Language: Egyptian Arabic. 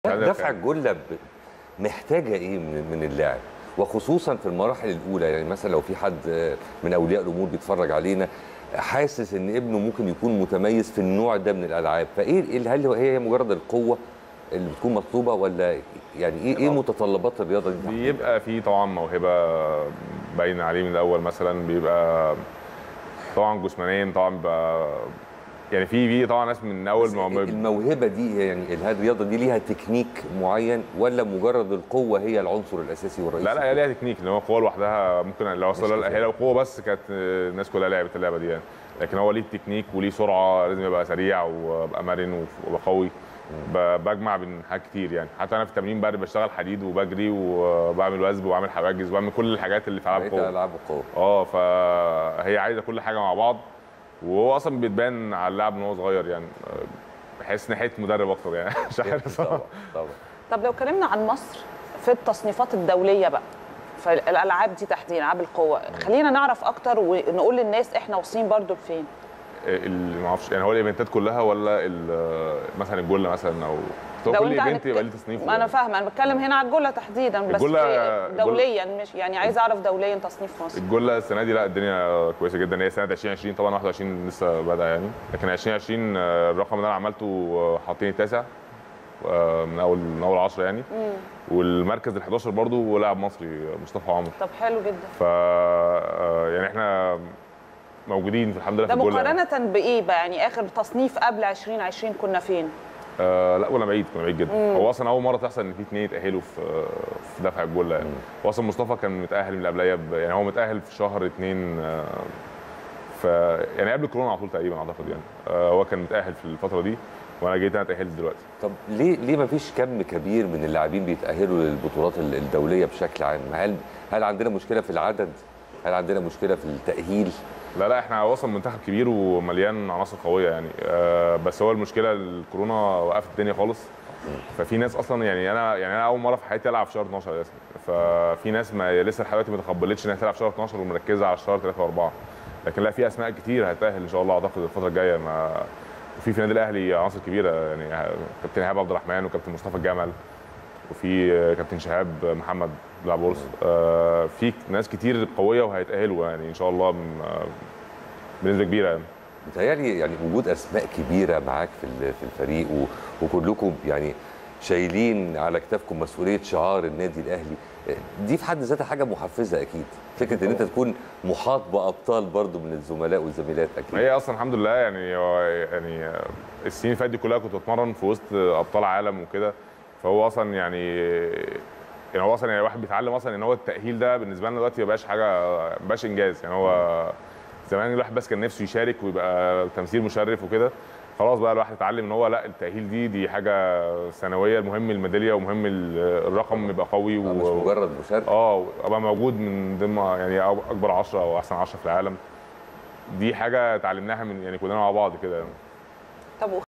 هذا دفع كان- الجله ب- محتاجه ايه من من اللاعب وخصوصا في المراحل الاولى يعني مثلا لو في حد آه، من اولياء الامور بيتفرج علينا حاسس ان ابنه ممكن يكون متميز في النوع ده من الالعاب فايه إيه- هل هو- هي مجرد القوه اللي بتكون مطلوبه ولا يعني ايه ايه متطلبات الرياضه دي تحديداً؟ بيبقى في طبعا موهبه باينه عليه من الاول مثلا بيبقى طبعا جسمانيا طبعا بيبقى يعني في في طبعا ناس من اول بس ما ما- الموهبه دي يعني ال- هل الرياضه دي ليها تكنيك معين ولا مجرد القوه هي العنصر الاساسي والرئيسي لا لا هي ليها تكنيك ان هو القوه لوحدها ممكن لو مش وصل كفاية. هي لو قوه بس كانت الناس كلها لعبت اللعبه دي يعني لكن هو ليه تكنيك وليه سرعه لازم يبقى سريع وابقى مرن وابقى قوي ب- بجمع بين حاجات كتير يعني حتى انا في التمرين بقى بشتغل حديد وبجري وبعمل وثب وبعمل حواجز وبعمل كل الحاجات اللي في العاب بقيت القوه العاب القوه اه فهي عايزه كل حاجه مع بعض وهو اصلا بيتبان على اللاعب من هو صغير يعني آه، بحس ناحيه مدرب اكتر يعني مش عارف طبعا طبعا طب لو اتكلمنا عن مصر في التصنيفات الدوليه بقى في الالعاب دي تحديدا العاب القوه خلينا نعرف اكتر ونقول للناس احنا واصلين برضو لفين اللي ما اعرفش يعني هو الايفنتات كلها ولا ال- مثلا الجله مثلا او هو لو كل انت ايفنت هنتك- يبقى ليه تصنيف ما انا فاهمه انا بتكلم هنا على الجله تحديدا بس الجلة- في الجلة- دوليا مش يعني عايزه اعرف دوليا تصنيف مصر الجله السنه دي لا الدنيا كويسه جدا هي سنه 2020 طبعا 21 لسه بدا يعني لكن 2020 آه، الرقم اللي انا عملته آه، حاطين التاسع آه، من اول من اول 10 يعني والمركز ال 11 برضه لاعب مصري آه، مصطفى عمر طب حلو جدا ف آه، يعني احنا موجودين في الحمد لله ده في الجله يعني. مقارنه بايه بقى يعني اخر تصنيف قبل 2020 كنا فين آه لا كنا بعيد كنا بعيد جدا هو اصلا اول مره تحصل ان في اثنين يتاهلوا في في دفع الجله يعني هو اصلا مصطفى كان متاهل من اللي قبليه ب- يعني هو متاهل في شهر اثنين آه ف يعني قبل الكورونا على طول تقريبا اعتقد يعني آه هو كان متاهل في الفتره دي وانا جيت انا اتاهلت دلوقتي طب ليه ليه ما فيش كم كبير من اللاعبين بيتاهلوا للبطولات ال- الدوليه بشكل عام هل هل عندنا مشكله في العدد هل عندنا مشكله في التاهيل لا لا احنا وصل منتخب كبير ومليان عناصر قويه يعني آه بس هو المشكله الكورونا وقفت الدنيا خالص ففي ناس اصلا يعني انا يعني انا اول مره في حياتي العب في شهر 12 اساسا ففي ناس ما لسه لحد دلوقتي ما تقبلتش انها تلعب في شهر 12 ومركزه على شهر 3 و4 لكن لا في اسماء كتير هتاهل ان شاء الله اعتقد الفتره الجايه ما وفي في النادي الاهلي عناصر كبيره يعني كابتن ايهاب عبد الرحمن وكابتن مصطفى الجمل وفي كابتن شهاب محمد بتاع بورس آه، في ناس كتير قويه وهيتاهلوا يعني ان شاء الله م- آه، بنسبه كبيره يعني متهيألي يعني وجود اسماء كبيره معاك في ال- في الفريق و- وكلكم يعني شايلين على كتافكم مسؤوليه شعار النادي الاهلي دي في حد ذاتها حاجه محفزه اكيد فكره ان انت تكون محاط بابطال برضو من الزملاء والزميلات اكيد هي اصلا الحمد لله يعني هو يعني آه، السنين اللي فاتت دي كلها كنت بتمرن في وسط ابطال عالم وكده فهو اصلا يعني يعني هو اصلا يعني الواحد بيتعلم اصلا ان هو التاهيل ده بالنسبه لنا دلوقتي ما بقاش حاجه ما بقاش انجاز يعني هو زمان الواحد بس كان نفسه يشارك ويبقى تمثيل مشرف وكده خلاص بقى الواحد اتعلم ان هو لا التاهيل دي دي حاجه سنويه المهم الميداليه ومهم ال- الرقم يبقى قوي آه، مش مجرد مشاركه اه ابقى موجود من ضمن يعني اكبر 10 او احسن 10 في العالم دي حاجه اتعلمناها من يعني كلنا مع بعض كده طب